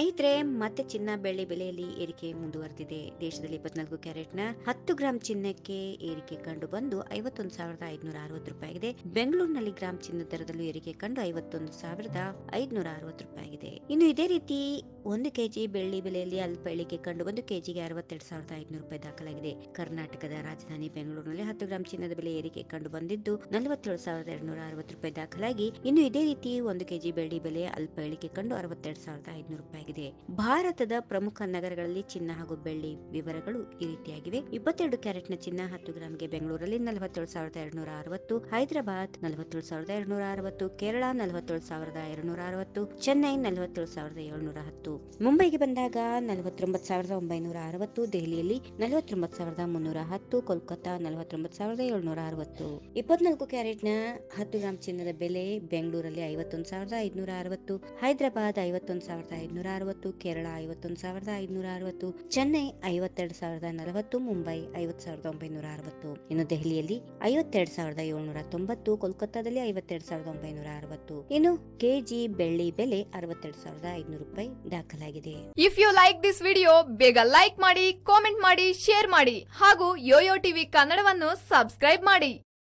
ಸ್ನೇಹಿತರೆ ಮತ್ತೆ ಚಿನ್ನ ಬೆಳ್ಳಿ ಬೆಲೆಯಲ್ಲಿ ಏರಿಕೆ ಮುಂದುವರೆದಿದೆ ದೇಶದಲ್ಲಿ ಇಪ್ಪತ್ನಾಲ್ಕು ಕ್ಯಾರೆಟ್ನ ಹತ್ತು ಗ್ರಾಂ ಚಿನ್ನಕ್ಕೆ ಏರಿಕೆ ಕಂಡು ಬಂದು ಐವತ್ತೊಂದು ಸಾವಿರದ ಐದುನೂರ ಅರವತ್ತು ರೂಪಾಯಿ ಆಗಿದೆ ಬೆಂಗಳೂರಿನಲ್ಲಿ ಗ್ರಾಂ ಚಿನ್ನದ ದರದಲ್ಲೂ ಏರಿಕೆ ಕಂಡು ಐವತ್ತೊಂದು ಸಾವಿರದ ಐದುನೂರ ಅರವತ್ತು ರೂಪಾಯಿ ಆಗಿದೆ ಇನ್ನು ಇದೇ ರೀತಿ ಒಂದು ಕೆಜಿ ಬೆಳ್ಳಿ ಬೆಲೆಯಲ್ಲಿ ಅಲ್ಪ ಇಳಿಕೆ ಕಂಡು ಬಂದು ಕೆಜಿಗೆ ಅರವತ್ತೆರಡು ಸಾವಿರದ ಐದುನೂರು ರೂಪಾಯಿ ದಾಖಲಾಗಿದೆ ಕರ್ನಾಟಕದ ರಾಜಧಾನಿ ಬೆಂಗಳೂರಿನಲ್ಲಿ ಹತ್ತು ಗ್ರಾಂ ಚಿನ್ನದ ಬೆಲೆ ಏರಿಕೆ ಕಂಡು ಬಂದಿದ್ದು ನಲವತ್ತೇಳು ಸಾವಿರದ ಎರಡುನೂರ ಅರವತ್ತು ರೂಪಾಯಿ ದಾಖಲಾಗಿ ಇನ್ನು ಇದೇ ರೀತಿ ಒಂದು ಕೆಜಿ ಬೆಳ್ಳಿ ಬೆಲೆ ಅಲ್ಪ ಇಳಿಕೆ ಕಂಡು ಅರವತ್ತೆರಡು ಸಾವಿರದ ಐದುನೂರು ರೂಪಾಯಿ ಆಗಿದೆ ಭಾರತದ ಪ್ರಮುಖ ನಗರಗಳಲ್ಲಿ ಚಿನ್ನ ಹಾಗೂ ಬೆಳ್ಳಿ ವಿವರಗಳು ಈ ರೀತಿಯಾಗಿವೆ ಇಪ್ಪತ್ತೆರಡು ಕ್ಯಾರೆಟ್ನ ಚಿನ್ನ ಹತ್ತು ಗ್ರಾಂಗೆ ಬೆಂಗಳೂರಲ್ಲಿ ನಲವತ್ತೇಳು ಸಾವಿರದ ಎರಡುನೂರ ಅರವತ್ತು ಹೈದರಾಬಾದ್ ನಲವತ್ತೇಳು ಸಾವಿರದ ಎರಡುನೂರ ಅರವತ್ತು ಕೇರಳ ನಲವತ್ತೇಳು ಸಾವಿರದ ಎರಡುನೂರ ಅರವತ್ತು ಚೆನ್ನೈ ನಲವತ್ತೇಳು ಸಾವಿರದ ಏಳುನೂರ ಹತ್ತು ಮುಂಬೈಗೆ ಬಂದಾಗ ನಲವತ್ತೊಂಬತ್ತು ಸಾವಿರದ ಒಂಬೈನೂರ ಅರವತ್ತು ದೆಹಲಿಯಲ್ಲಿ ನಲವತ್ತೊಂಬತ್ತು ಸಾವಿರದ ಮುನ್ನೂರ ಹತ್ತು ಕೋಲ್ಕತ್ತಾ ನಲವತ್ತೊಂಬತ್ತು ಸಾವಿರದ ಏಳುನೂರ ಅರವತ್ತು ಇಪ್ಪತ್ನಾಲ್ಕು ಕ್ಯಾರೆಟ್ನ ಹತ್ತು ಗ್ರಾಂ ಚಿನ್ನದ ಬೆಲೆ ಬೆಂಗಳೂರಲ್ಲಿ ಐವತ್ತೊಂದು ಸಾವಿರದ ಐದುನೂರ ಅರವತ್ತು ಹೈದರಾಬಾದ್ ಐವತ್ತೊಂದು ಸಾವಿರದ ಐದುನೂರ ಅರವತ್ತು ಕೇರಳ ಐವತ್ತೊಂದು ಸಾವಿರದ ಐದುನೂರ ಅರವತ್ತು ಚೆನ್ನೈ ಐವತ್ತೆರಡು ಸಾವಿರದ ನಲವತ್ತು ಮುಂಬೈ ಐವತ್ತು ಸಾವಿರದ ಒಂಬೈನೂರ ಅರವತ್ತು ಇನ್ನು ದೆಹಲಿಯಲ್ಲಿ ಐವತ್ತೆರಡು ಸಾವಿರದ ಏಳುನೂರ ತೊಂಬತ್ತು ಕೋಲ್ಕತ್ತಾದಲ್ಲಿ ಐವತ್ತೆರಡು ಸಾವಿರದ ಒಂಬೈನೂರ ಅರವತ್ತು ಇನ್ನು ಕೆಜಿ ಬೆಳ್ಳಿ ಬೆಲೆ ಅರವತ್ತೆರಡು ಸಾವಿರದ ಐದುನೂರು ರೂಪಾಯಿ ದಾಖಲಾಗಿದೆ if you like this video ಬೇಗ ಲೈಕ್ ಮಾಡಿ ಕಾಮೆಂಟ್ ಮಾಡಿ ಶೇರ್ ಮಾಡಿ ಹಾಗೂ ಯೋಯೋ ಟಿವಿ ಕನ್ನಡವನ್ನು ಸಬ್ಸ್ಕ್ರೈಬ್ ಮಾಡಿ